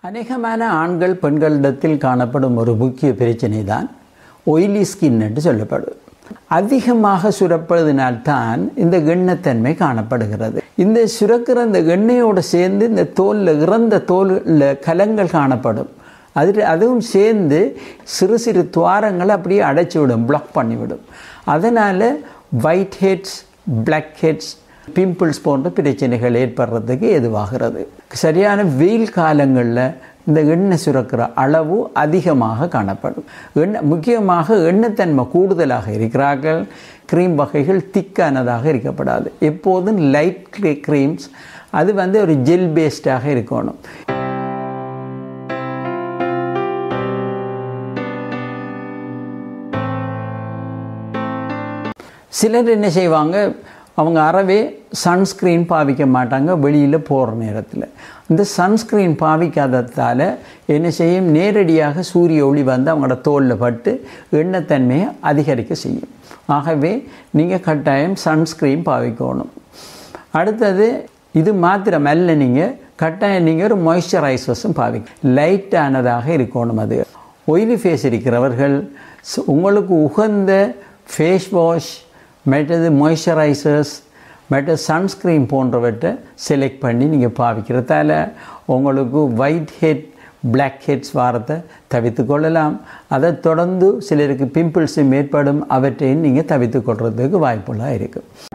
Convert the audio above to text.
அநேகமான ஆண்கள் பெண்களிடத்தில் காணப்படும் ஒரு முக்கிய பிரச்சனை தான் ஒயிலி ஸ்கின் என்று சொல்லப்படும் அதிகமாக சுரப்பதினால்தான் இந்த எண்ணத்தன்மை காணப்படுகிறது இந்த சுரக்கிற இந்த எண்ணெயோடு சேர்ந்து இந்த தோலில் இறந்த தோலில் கலங்கள் காணப்படும் அது அதுவும் சேர்ந்து சிறு சிறு துவாரங்களை அப்படியே அடைச்சி விடும் பிளாக் பண்ணிவிடும் அதனால் white heads black heads pimples போன்ற பிரச்சனைகள் ஏற்படுறதுக்கு எதுவாகிறது சரியான வெயில் காலங்களில் இந்த எண்ணெய் சுரக்கிற அளவு அதிகமாக காணப்படும் எண்ணெய் முக்கியமாக எண்ணெய்த்தன்மை கூடுதலாக இருக்கிறார்கள் க்ரீம் வகைகள் திக்கானதாக இருக்கப்படாது எப்போதும் லைட் க்ரீம்ஸ் அது வந்து ஒரு ஜெல் பேஸ்டாக இருக்கணும் சிலர் என்ன செய்வாங்க அவங்க அறவே சன்ஸ்க்ரீன் பாவிக்க மாட்டாங்க வெளியில் போகிற நேரத்தில் இந்த சன்ஸ்க்ரீன் பாவிக்காததால் என்ன செய்யும் நேரடியாக சூரிய ஒளி வந்து அவங்களோட தோலில் பட்டு எண்ணத்தன்மையை அதிகரிக்க செய்யும் ஆகவே நீங்கள் கட்டாயம் சன்ஸ்க்ரீன் பாவிக்கணும் அடுத்தது இது மாத்திரம் அல்ல நீங்கள் கட்டாயம் நீங்கள் ஒரு மாய்ஸ்சரைசர்ஸும் பாவிக்க லைட்டானதாக இருக்கணும் அது ஒயிலி ஃபேஸ் இருக்கிறவர்கள் உங்களுக்கு உகந்த ஃபேஸ் வாஷ் மற்றது மாய்ஸ்சரைசர்ஸ் மற்ற சன்ஸ்க்ரீன் போன்றவற்றை செலக்ட் பண்ணி நீங்கள் பாவிக்கிறதால உங்களுக்கு ஒயிட் ஹெட் பிளாக் ஹெட்ஸ் வாரத்தை தவித்து கொள்ளலாம் அதை தொடர்ந்து சிலருக்கு பிம்பிள்ஸும் ஏற்படும் அவற்றையும் நீங்கள் தவித்து கொள்றதுக்கு வாய்ப்புள்ளாக இருக்குது